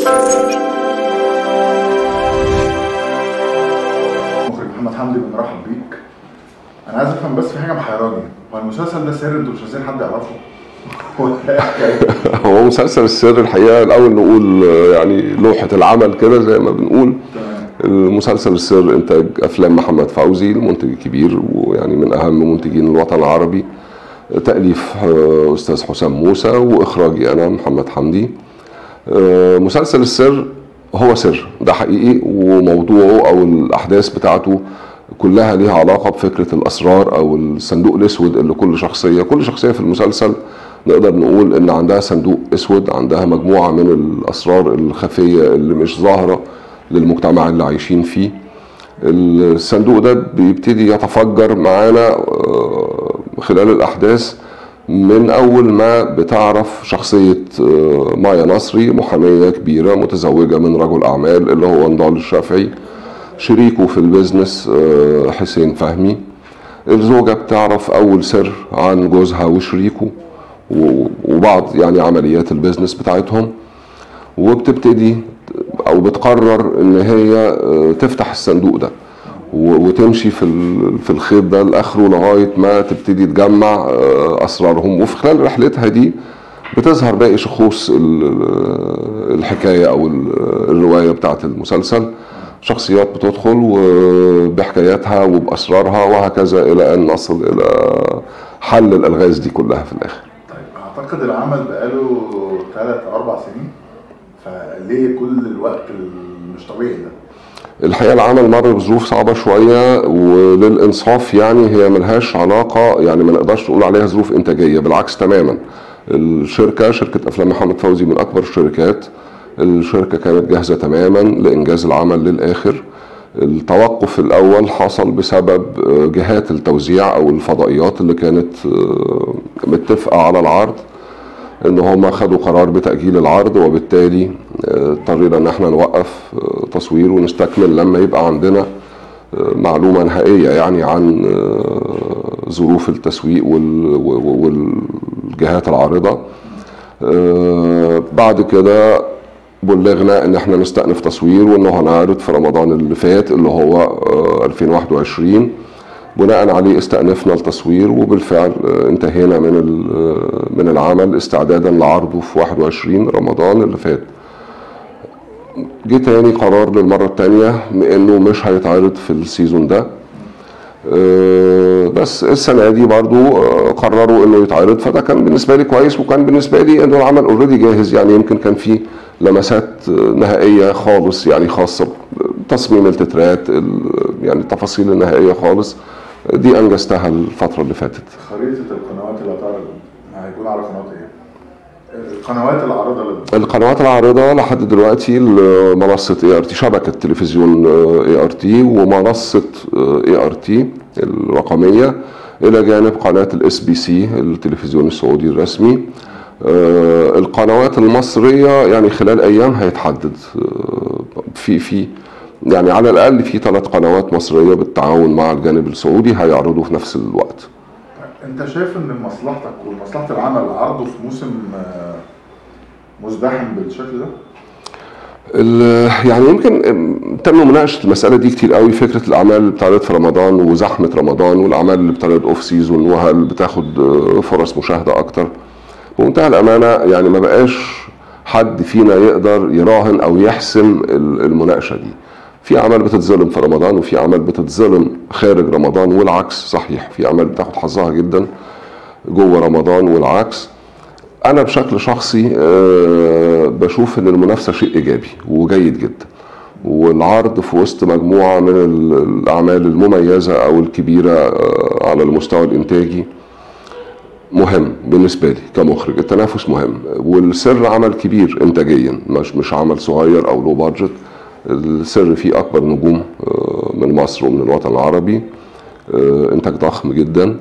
مخرج محمد حمدي بنرحب بيك انا عايز افهم بس في حاجه محيراني هو المسلسل ده سر انتوا مش عايزين حد يعرفه ولا إيه حكايته؟ هو مسلسل السر الحقيقه الاول نقول آه، يعني لوحه العمل كده زي ما بنقول تمام المسلسل السر انتاج افلام محمد فوزي المنتج الكبير ويعني من اهم منتجين الوطن العربي تاليف آه، استاذ حسام موسى واخراجي انا محمد حمدي آه، مسلسل السر هو سر ده حقيقي وموضوعه او الاحداث بتاعته كلها ليها علاقه بفكره الاسرار او الصندوق الاسود اللي كل شخصيه كل شخصيه في المسلسل نقدر نقول ان عندها صندوق اسود عندها مجموعه من الاسرار الخفيه اللي مش ظاهره للمجتمع اللي عايشين فيه الصندوق ده بيبتدي يتفجر معانا آه، خلال الاحداث من اول ما بتعرف شخصيه آه، مايا نصري محاميه كبيره متزوجه من رجل اعمال اللي هو نضال الشافعي شريكه في البيزنس آه، حسين فهمي الزوجه بتعرف اول سر عن جوزها وشريكه و- وبعض يعني عمليات البيزنس بتاعتهم وبتبتدي او بتقرر ان هي آه، تفتح الصندوق ده و- وتمشي في ال- في الخيط ده لاخره لغايه ما تبتدي تجمع آه، اسرارهم وفي خلال رحلتها دي بتظهر باقي شخوص ال- الحكايه او ال- الروايه بتاعت المسلسل شخصيات بتدخل وبحكاياتها وباسرارها وهكذا الى ان نصل الى حل الالغاز دي كلها في الاخر طيب اعتقد العمل بقاله ثلاث او اربع سنين فليه كل الوقت المش طبيعي ده؟ الحقيقه العمل مر بظروف صعبه شويه وللانصاف يعني هي ملهاش علاقه يعني ما نقدرش نقول عليها ظروف انتاجيه بالعكس تماما الشركه شركه افلام محمد فوزي من اكبر الشركات الشركه كانت جاهزه تماما لانجاز العمل للاخر التوقف الاول حصل بسبب آه، جهات التوزيع او الفضائيات اللي كانت آه، متفقه على العرض ان هم خدوا قرار بتاجيل العرض وبالتالي آه، اضطرينا ان احنا نوقف آه، تصوير ونستكمل لما يبقى عندنا آه، معلومه نهائيه يعني عن آه، ظروف التسويق وال- و- و- والجهات العارضه آه، بعد كده بلغنا ان احنا نستأنف تصوير وانه هنعرض في رمضان اللي فات اللي هو آه، 2021 بناء عليه استأنفنا التصوير وبالفعل آه، انتهينا من ال- آه، من العمل استعدادا لعرضه في 21 رمضان اللي فات جه تاني قرار للمرة التانية انه مش هيتعرض في السيزون ده آه، بس السنة دي برضو آه، قرروا انه يتعرض فده كان بالنسبة لي كويس وكان بالنسبة لي انه العمل اوريدي جاهز يعني يمكن كان فيه لمسات آه، نهائية خالص يعني خاصة بتصميم التترات ال- يعني التفاصيل النهائية خالص آه، دي انجزتها الفترة اللي فاتت خريطه القنوات اللي هتعرض هيكون على قناه ايه؟ القنوات العارضه لل القنوات العارضة لحد دلوقتي منصة اي ار تي شبكة تلفزيون اي ار تي ومنصة اي ار تي الرقمية إلى جانب قناة الاس بي سي التلفزيون السعودي الرسمي آه، القنوات المصرية يعني خلال أيام هيتحدد آه، في في يعني على الأقل في ثلاث قنوات مصرية بالتعاون مع الجانب السعودي هيعرضوا في نفس الوقت انت شايف ان مصلحتك ومصلحه العمل عرضه في موسم آه، مزدحم بالشكل ده؟ ال- يعني يمكن تم مناقشه المساله دي كتير قوي فكره الاعمال اللي بتعرض في رمضان وزحمه رمضان والاعمال اللي بتعرض اوف سيزون وهل بتاخد آه، فرص مشاهده اكتر بمنتهى الامانه يعني ما بقاش حد فينا يقدر يراهن او يحسم ال- المناقشه دي في اعمال بتتظلم في رمضان وفي اعمال بتتظلم خارج رمضان والعكس صحيح في اعمال بتاخد حظها جدا جوه رمضان والعكس انا بشكل شخصي آه، بشوف ان المنافسه شيء ايجابي وجيد جدا والعرض في وسط مجموعه من ال- الاعمال المميزه او الكبيره آه، على المستوى الانتاجي مهم بالنسبه لي كمخرج التنافس مهم والسر عمل كبير انتاجيا مش مش عمل صغير او لو بادجت السر فيه اكبر نجوم آه، من مصر ومن الوطن العربي آه، انتاج ضخم جدا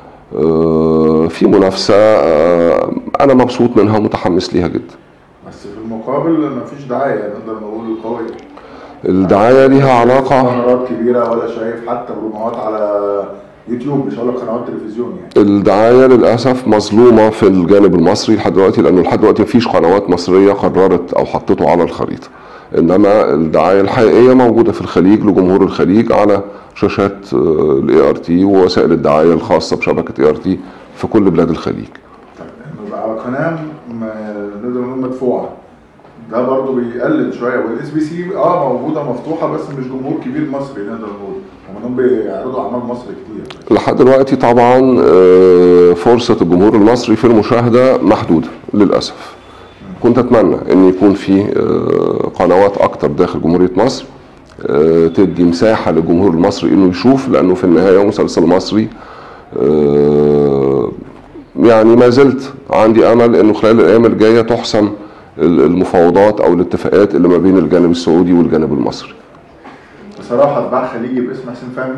آه، في منافسه آه، انا مبسوط منها ومتحمس ليها جدا بس في المقابل مفيش دعايه نقدر نقول قويه الدعايه ليها علاقه قنوات كبيره ولا شايف حتى بروموات على يوتيوب مش هقول لك قنوات تلفزيون يعني الدعايه للاسف مظلومه في الجانب المصري لحد دلوقتي لانه لحد دلوقتي مفيش قنوات مصريه قررت او حطته على الخريطه انما الدعايه الحقيقيه موجوده في الخليج لجمهور الخليج على شاشات الاي ار تي ووسائل الدعايه الخاصه بشبكه اي ار تي في كل بلاد الخليج طيب انه يبقى على قناه ما- نقدر نقول مدفوعه ده برضه بيقلل شويه والاس بي سي اه موجوده مفتوحه بس مش جمهور كبير مصري نقدر نقول هم انهم بيعرضوا اعمال مصر كتير لحد دلوقتي طبعا آه، فرصة الجمهور المصري في المشاهدة محدودة للأسف كنت أتمنى أن يكون في آه، قنوات أكتر داخل جمهورية مصر آه، تدي مساحة للجمهور المصري أنه يشوف لأنه في النهاية مسلسل مصري آه، يعني ما زلت عندي أمل أنه خلال الأيام الجاية تحسم المفاوضات أو الاتفاقات اللي ما بين الجانب السعودي والجانب المصري بصراحه اتباع خليجي باسم حسين فهمي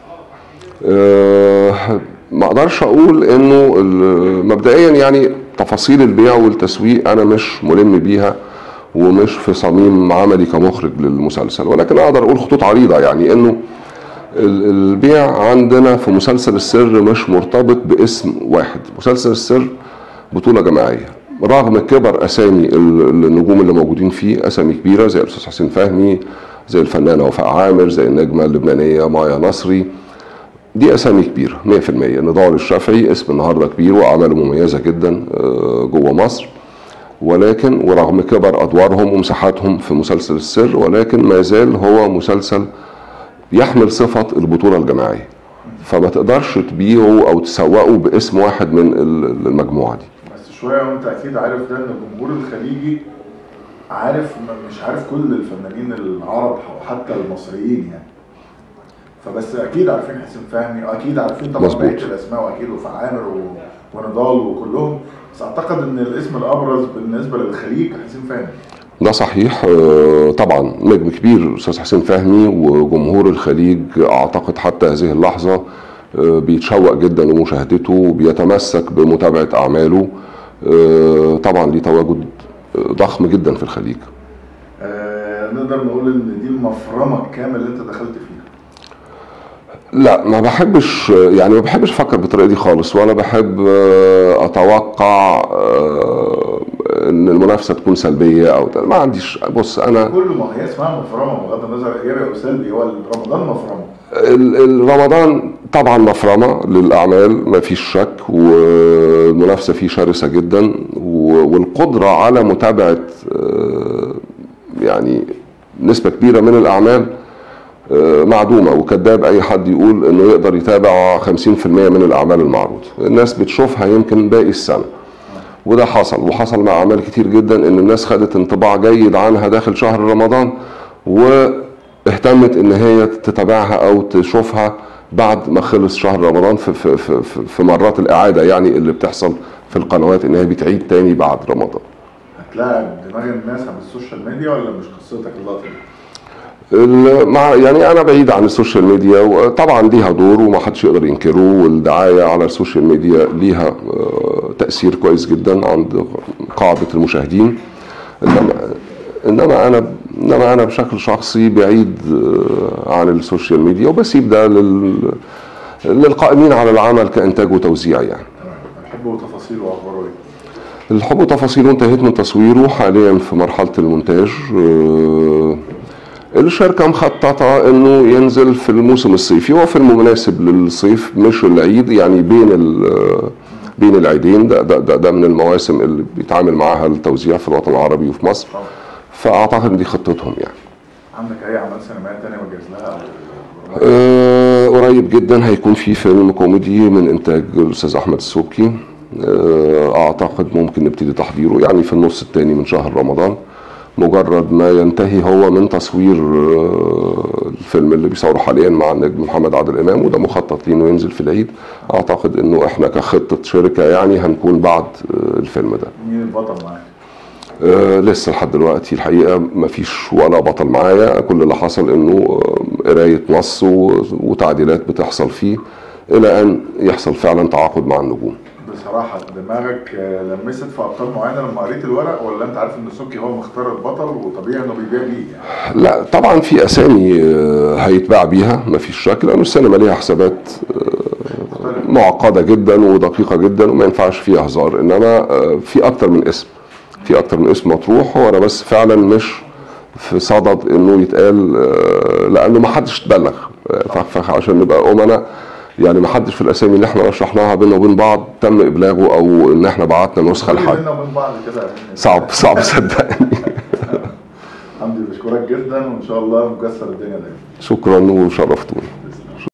آه، ما اقدرش اقول انه ال- مبدئيا يعني تفاصيل البيع والتسويق انا مش ملم بيها ومش في صميم عملي كمخرج للمسلسل ولكن اقدر اقول خطوط عريضه يعني انه ال- البيع عندنا في مسلسل السر مش مرتبط باسم واحد مسلسل السر بطولة جماعية رغم كبر أسامي ال- النجوم اللي موجودين فيه أسامي كبيرة زي الأستاذ حسين فهمي زي الفنانة وفاء عامر زي النجمة اللبنانية مايا نصري دي أسامي كبيرة 100% نضال الشافعي اسم النهاردة كبير وأعماله مميزة جدا آه، جوه مصر ولكن ورغم كبر أدوارهم ومساحاتهم في مسلسل السر ولكن ما زال هو مسلسل يحمل صفة البطولة الجماعية فما تقدرش تبيعه أو تسوقه باسم واحد من ال- المجموعة دي بس شويه وانت اكيد عارف ده ان الجمهور الخليجي عارف م- مش عارف كل الفنانين العرب او حتى المصريين يعني فبس اكيد عارفين حسين فهمي واكيد عارفين طبعا مظبوط. بقيه الاسماء واكيد وفاء عامر و- ونضال وكلهم بس اعتقد ان الاسم الابرز بالنسبه للخليج حسين فهمي ده صحيح آه، طبعا نجم كبير استاذ حسين فهمي وجمهور الخليج اعتقد حتى هذه اللحظه آه، بيتشوق جدا لمشاهدته وبيتمسك بمتابعه اعماله آه، طبعا ليه تواجد آه، ضخم جدا في الخليج آه نقدر نقول ان دي المفرمه الكامل اللي انت دخلت فيها لا ما بحبش يعني ما بحبش افكر بالطريقه دي خالص ولا بحب آه، اتوقع آه، ان المنافسه تكون سلبيه او ما عنديش بص انا كل ما هي اسمها مفرمه بغض النظر ايجابي او سلبي هو رمضان مفرمه ال- ال- رمضان طبعا مفرمه للاعمال ما فيش شك والمنافسه فيه شرسه جدا و- والقدره على متابعه آه، يعني نسبه كبيره من الاعمال آه، معدومه وكذاب اي حد يقول انه يقدر يتابع 50% من الاعمال المعروضه الناس بتشوفها يمكن باقي السنه وده حصل وحصل مع اعمال كتير جدا ان الناس خدت انطباع جيد عنها داخل شهر رمضان واهتمت ان هي تتابعها او تشوفها بعد ما خلص شهر رمضان في, في, في, في- في مرات الاعاده يعني اللي بتحصل في القنوات ان هي بتعيد تاني بعد رمضان هتلاعب دماغ الناس على السوشيال ميديا ولا مش قصتك اللقطه دي؟ ال- مع يعني انا بعيد عن السوشيال ميديا وطبعا ليها دور وما حدش يقدر ينكره والدعايه على السوشيال ميديا ليها آه، تاثير كويس جدا عند قاعده المشاهدين انما انما انا انما انا بشكل شخصي بعيد آه، عن السوشيال ميديا وبسيب ده لل للقائمين على العمل كانتاج وتوزيع يعني تمام بحبه تفاصيله واخباره ايه؟ الحب وتفاصيله انتهت من تصويره حاليا في مرحلة المونتاج آه، الشركة مخططة انه ينزل في الموسم الصيفي هو فيلم مناسب للصيف مش العيد يعني بين ال- بين العيدين ده, ده, ده, ده من المواسم اللي بيتعامل معاها التوزيع في الوطن العربي وفي مصر طبعا فاعتقد دي خطتهم يعني عندك اي اعمال سينمائيه تانية مجهز لها او آه، قريب جدا هيكون في فيلم كوميدي من انتاج الاستاذ احمد السبكي آه، اعتقد ممكن نبتدي تحضيره يعني في النص الثاني من شهر رمضان مجرد ما ينتهي هو من تصوير آه، الفيلم اللي بيصوره حاليا مع النجم محمد عادل امام وده مخطط ليه انه ينزل في العيد اعتقد انه احنا كخطه شركه يعني هنكون بعد آه، الفيلم ده مين البطل معاك؟ آه لسه لحد دلوقتي الحقيقه ما فيش ولا بطل معايا كل اللي حصل انه آه، قرايه نص و- وتعديلات بتحصل فيه الى ان يحصل فعلا تعاقد مع النجوم بصراحه دماغك آه، لمست في ابطال معينه لما قريت الورق ولا انت عارف ان سوكي هو مختار البطل وطبيعي انه بيبيع بيه يعني لا طبعا في اسامي آه، هيتباع بيها ما فيش شك لانه السينما ليها حسابات آه، مختلف معقده جدا ودقيقه جدا وما ينفعش فيها هزار انما آه، في اكتر من اسم في اكتر من اسم مطروح هو انا بس فعلا مش في صدد انه يتقال آه، لانه ما حدش اتبلغ آه، ف- فعشان نبقى امنا يعني ما حدش في الاسامي اللي احنا رشحناها بينا وبين بعض تم ابلاغه او ان احنا بعتنا نسخه كل لحد بينا وبين بعض كده صعب صعب صدقني حمدي بشكرك جدا وان شاء الله مكسر الدنيا دايما شكرا وشرفتوني